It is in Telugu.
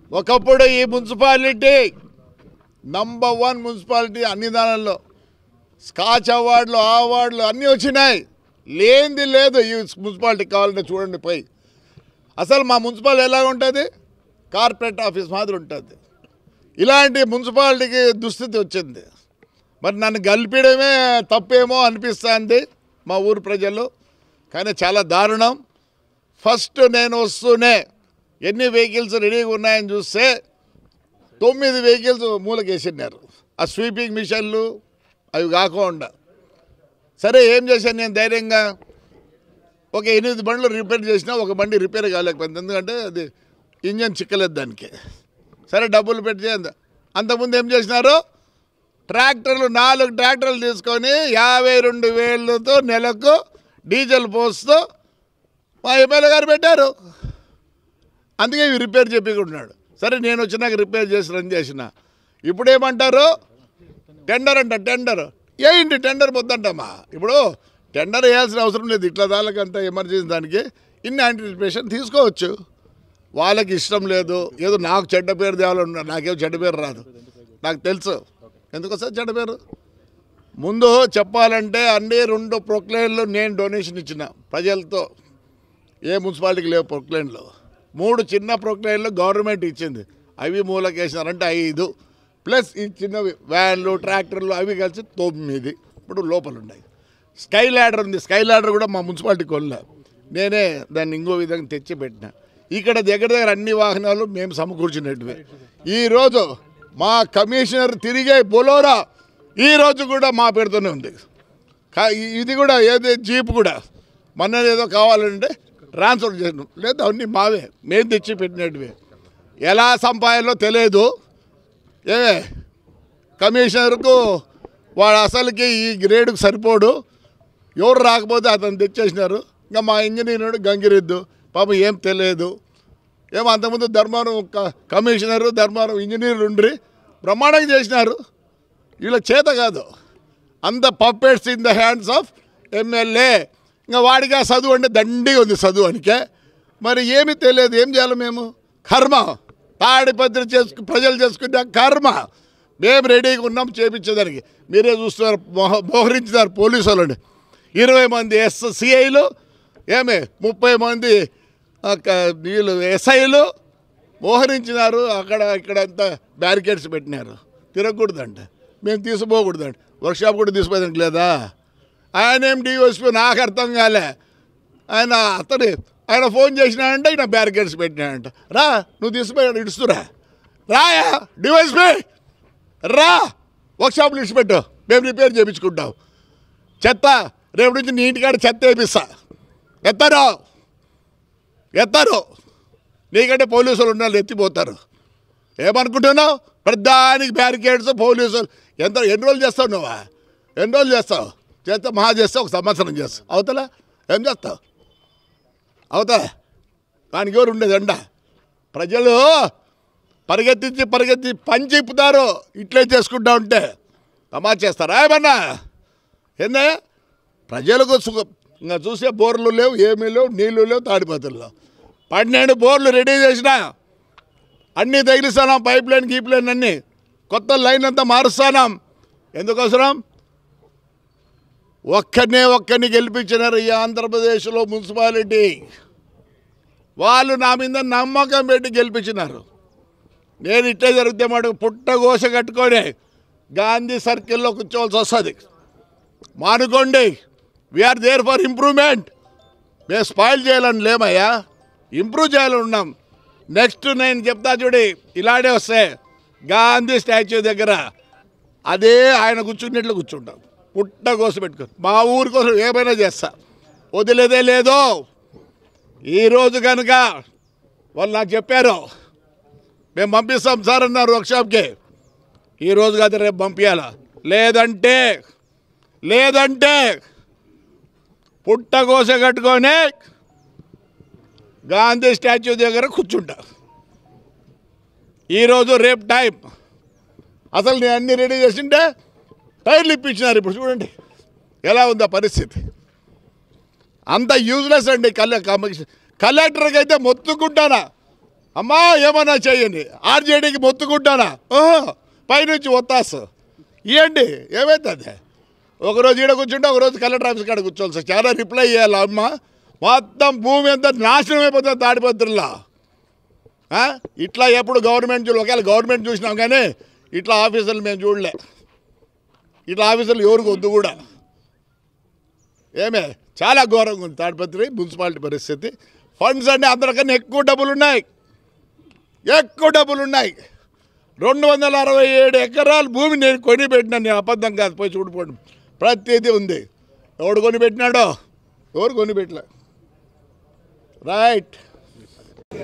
ఒకప్పుడు ఈ మున్సిపాలిటీ నంబర్ వన్ మున్సిపాలిటీ అన్ని దానిలో స్కాచ్ అవార్డులు ఆ అవార్డులు అన్నీ వచ్చినాయి లేనిది లేదు ఈ మున్సిపాలిటీ కావాలంటే చూడండి పోయి అసలు మా మున్సిపాలిటీ ఎలా ఉంటుంది కార్పొరేట్ ఆఫీస్ మాదిరి ఉంటుంది ఇలాంటి మున్సిపాలిటీకి దుస్థితి వచ్చింది మరి నన్ను గల్పడమే తప్పేమో అనిపిస్తుంది మా ఊరు ప్రజలు కానీ చాలా దారుణం ఫస్ట్ నేను వస్తూనే ఎన్ని వెహికల్స్ రెడీగా ఉన్నాయని చూస్తే తొమ్మిది వెహికల్స్ మూలకేసినారు ఆ స్వీపింగ్ మిషన్లు అవి కాకుండా సరే ఏం చేశాను నేను ధైర్యంగా ఒక ఎనిమిది బండ్లు రిపేర్ చేసినా ఒక బండి రిపేర్ కాలేకపోయింది ఎందుకంటే అది ఇంజన్ చిక్కలేదు దానికి సరే డబ్బులు పెట్టి చేయండి. అంతకుముందు ఏం చేసినారు ట్రాక్టర్లు నాలుగు ట్రాక్టర్లు తీసుకొని యాభై రెండు వేలతో నెలకు డీజిల్ పోస్తూ మా ఎమ్మెల్యే గారు పెట్టారు అందుకే ఇవి రిపేర్ చెప్పికున్నాడు సరే నేను వచ్చినాక రిపేర్ చేసి రన్ చేసిన ఇప్పుడు ఏమంటారు టెండర్ అంట టెండర్ ఏంటి టెండర్ పొద్దంటమ్మా ఇప్పుడు టెండర్ వేయాల్సిన అవసరం లేదు ఇట్లా దానికంత ఎమర్జెన్సీ దానికి ఇన్ని యాంటిసిపేషన్ తీసుకోవచ్చు వాళ్ళకి ఇష్టం లేదు ఏదో నాకు చెడ్డ పేరు తేవాలన్నా నాకేం చెడ్డ పేరు రాదు నాకు తెలుసు ఎందుకు వస్తుంది చెడ్డ పేరు ముందు చెప్పాలంటే అన్ని రెండు ప్రొక్లైన్లు నేను డొనేషన్ ఇచ్చిన ప్రజలతో ఏ మున్సిపాలిటీకి లేవు ప్రొక్లైన్లు మూడు చిన్న ప్రొక్లైన్లు గవర్నమెంట్ ఇచ్చింది అవి మూలకేసినారంటే ఐదు ప్లస్ ఈ చిన్నవి వ్యాన్లు ట్రాక్టర్లు అవి కలిసి తొమ్మిది ఇప్పుడు లోపల ఉన్నాయి స్కై ల్యాడర్ ఉంది స్కై ల్యాడర్ కూడా మా మున్సిపాలిటీకి వెళ్ళా నేనే దాన్ని ఇంకో విధంగా తెచ్చి పెట్టిన ఇక్కడ దగ్గర దగ్గర అన్ని వాహనాలు మేము సమకూర్చినట్టువే ఈరోజు మా కమిషనర్ తిరిగే బొలోరా ఈ రోజు కూడా మా పేరుతోనే ఉంది కా- ఇది కూడా ఏది జీప్ కూడా మొన్న ఏదో కావాలంటే ట్రాన్స్ఫర్ చేయను లేదు అవన్నీ మావే మేము తెచ్చి పెట్టినట్టువే ఎలా సంపాయాలో తెలియదు ఏమే కమిషనర్కు వాడు అసలుకి ఈ గ్రేడ్కి సరిపోడు ఎవరు రాకపోతే అతను తెచ్చేసినారు ఇంకా మా ఇంజనీర్ గంగిరెద్దు పాపం ఏం తెలియదు ఏమో అంతకుముందు ధర్మారం క- కమిషనరు ధర్మారం ఇంజనీర్లు ఉండ్రి బ్రహ్మాండంగా చేసినారు వీళ్ళ చేత కాదు అంత puppets in the hands of MLA ఇంకా వాడికి ఆ చదువు అంటే దండిగా ఉంది చదువు అనికే మరి ఏమీ తెలియదు ఏం చేయాలి మేము కర్మ తాడిపత్రి చేసుకు ప్రజలు చేసుకునే కర్మ మేము రెడీగా ఉన్నాం చేపించేదానికి మీరే చూస్తున్నారు మోహ మోహరించినారు పోలీసు వాళ్ళని ఇరవై మంది ఎస్ సిఐలు ఏమే ముప్పై మంది ఆ, క- వీళ్ళు ఎస్ఐలు మోహరించినారు అక్కడ ఇక్కడ అంతా బ్యారికేడ్స్ పెట్టినారు తిరగకూడదంట మేము తీసుకోకూడదంట వర్క్షాప్ కూడా తీసుకోదంట లేదా ఆయన ఏం డిఓఎస్పీ నాకు అర్థం కాలే ఆయన అతను ఆయన ఫోన్ చేసినాడంటే ఈయన బ్యారికేడ్స్ పెట్టినాడంట రా నువ్వు తీసుకుపోయాడు ఇడుస్తురా రాయా డిఓఎస్పీ రా వర్క్షాప్లు ఇడిచిపెట్టు మేము రిపేర్ చేయించుకుంటాం చెత్త రేపు నుంచి నీ ఇంటికాడ చెత్త వేపిస్తా ఎత్తారు ఎత్తారు నీకంటే పోలీసులు ఉన్నారు ఎత్తిపోతారు ఏమనుకుంటున్నావు ప్రధానికి బ్యారికేడ్స్ పోలీసులు ఎంత ఎన్ని రోజులు చేస్తావు నువ్వా ఎన్ని రోజులు చేస్తావు చేస్తే మహా చేస్తే ఒక సంవత్సరం చేస్తావు అవతల ఏం చేస్తావు అవతల దానికి ఎవరు ఉండేది ఎండ ప్రజలు పరిగెత్తించి పరిగెత్తి పంచి ఇప్పుతారు ఇట్లే చేసుకుంటా ఉంటే తమా చేస్తారా ఏమన్నా ఏందే ప్రజలకు సుఖ ఇంకా చూసే బోర్లు లేవు ఏమీ లేవు నీళ్లు లేవు తాడిపత్రులు పన్నెండు బోర్లు రెడీ చేసిన అన్నీ తగిలిస్తానాం పైప్ లైన్ గీప్ లైన్ అన్నీ కొత్త లైన్ అంతా మారుస్తానాం ఎందుకోసరం ఒక్కనే ఒక్కరిని గెలిపించినారు ఈ ఆంధ్రప్రదేశ్లో మున్సిపాలిటీ వాళ్ళు నా మీద నమ్మకం పెట్టి గెలిపించినారు నేను ఇట్లే జరిగితే మటుకు పుట్టగోస కట్టుకొని గాంధీ సర్కిల్లో కూర్చోవాల్సి వస్తుంది మానుకోండి వీఆర్ దేర్ ఫర్ ఇంప్రూవ్మెంట్ మేము స్పాయిల్ చేయాలని లేమయ్యా ఇంప్రూవ్ చేయాలని ఉన్నాం నెక్స్ట్ నేను చెప్తా చూడి ఇలానే వస్తే గాంధీ స్టాచ్యూ దగ్గర అదే ఆయన కూర్చున్నట్లు కూర్చుంటాం పుట్ట కోసం పెట్టుకొని మా ఊరి కోసం ఏమైనా చేస్తా వదిలేదే లేదో ఈరోజు కనుక వాళ్ళు నాకు చెప్పారు మేము పంపిస్తాం సార్ అన్నారు వర్క్షాప్కి ఈరోజు కాదు రేపు పంపించాలా లేదంటే లేదంటే పుట్టగోస కట్టుకొని గాంధీ స్టాచ్యూ దగ్గర కూర్చుంటా ఈరోజు రేపు టైం అసలు నేను అన్ని రెడీ చేసింటే టైర్లు ఇప్పించినారు ఇప్పుడు చూడండి ఎలా ఉందా పరిస్థితి అంత యూజ్లెస్ అండి కలె కమిషన్ కలెక్టర్కి అయితే మొత్తుకుంటానా అమ్మా ఏమన్నా చెయ్యండి ఆర్జేడీకి మొత్తుకుంటానా ఓహో పైనుంచి ఒత్తాసు ఇవ్వండి ఏమవుతుంది ఒకరోజు ఈడ కూర్చుంటే ఒకరోజు కలెక్టర్ ఆఫీస్ కాడ కూర్చోవాలి సార్ చాలా రిప్లై ఇవ్వాలి అమ్మ మొత్తం భూమి అంతా నాశనం అయిపోతుంది తాడిపత్రుల్లో ఆ? ఇట్లా ఎప్పుడు గవర్నమెంట్ చూ ఒకవేళ గవర్నమెంట్ చూసినాం కానీ ఇట్లా ఆఫీసర్లు మేము చూడలే ఇట్లా ఆఫీసర్లు ఎవరికి వద్దు కూడా ఏమే చాలా ఘోరంగా ఉంది తాడిపత్రి మున్సిపాలిటీ పరిస్థితి ఫండ్స్ అన్నీ అందరికన్నా ఎక్కువ డబ్బులు ఉన్నాయి ఎక్కువ డబ్బులు ఉన్నాయి రెండు వందల అరవై ఏడు ఎకరాల భూమి నేను కొని పెట్టినా నేను అబద్ధం కాదు పోయి చూడిపోండి ప్రతిదీ ఉంది ఎవడు కొని పెట్టినాడో ఎవరు కొని పెట్టలే రైట్